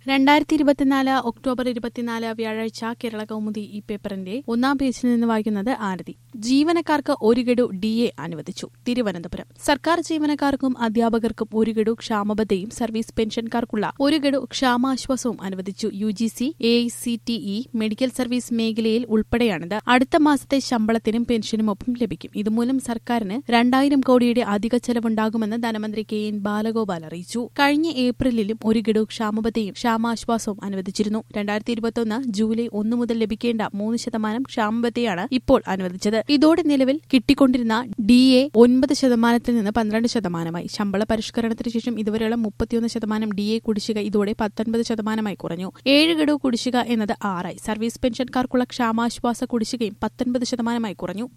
രണ്ടായിരത്തി ഇരുപത്തിനാല് ഒക്ടോബർ ഇരുപത്തിനാല് വ്യാഴാഴ്ച കേരള കൗമുദി ഈ പേപ്പറിന്റെ ഒന്നാം പേജിൽ നിന്ന് വായിക്കുന്നത് ആരതി ജീവനക്കാർക്ക് ഒരു ഗഡു ഡി എ അനുവദിച്ചു തിരുവനന്തപുരം സർക്കാർ ജീവനക്കാർക്കും അധ്യാപകർക്കും ഒരു ഗഡു ക്ഷാമബദ്ധയും സർവീസ് പെൻഷൻകാർക്കുള്ള ഒരു ഗഡു ക്ഷാമാശ്വാസവും അനുവദിച്ചു U G C A I C T E medical service മേഖലയിൽ ഉൾപ്പെടെയാണിത് അടുത്ത മാസത്തെ ശമ്പളത്തിനും പെൻഷനുമൊപ്പം ലഭിക്കും ഇതുമൂലം സർക്കാരിന് രണ്ടായിരം കോടിയുടെ അധിക ചെലവുണ്ടാകുമെന്ന് ധനമന്ത്രി കെ എൻ ബാലഗോപാൽ അറിയിച്ചു കഴിഞ്ഞ ഏപ്രിലിലും ഒരു ഗഡു ക്ഷാമബദ്ധയും ക്ഷാമാശ്വാസവും അനുവദിച്ചിരുന്നു രണ്ടായിരത്തി ഇരുപത്തിയൊന്ന് ജൂലൈ ഒന്ന് മുതൽ ലഭിക്കേണ്ട മൂന്ന് ശതമാനം ക്ഷാമബദ്ധയാണ് ഇപ്പോൾ അനുവദിച്ചത് ഇതോടെ നിലവിൽ കിട്ടിക്കൊണ്ടിരുന്ന ഡി എ ഒൻപത് ശതമാനത്തിൽ നിന്ന് പന്ത്രണ്ട് ശതമാനമായി ശമ്പള പരിഷ്കരണത്തിന് ശേഷം ഇതുവരെയുള്ള മുപ്പത്തിയൊന്ന് ശതമാനം ഡി എ കുടിശ്ശിക ഇതോടെ പത്തൊൻപത് ശതമാനമായി കുറഞ്ഞു ഏഴ് ഗഡു കുടിശ്ശിക എന്നത് ആറായി സർവീസ് പെൻഷൻകാർക്കുള്ള ക്ഷാമാശ്വാസ കുടിശ്ശികയും പത്തൊൻപത് ശതമാനമായി കുറഞ്ഞു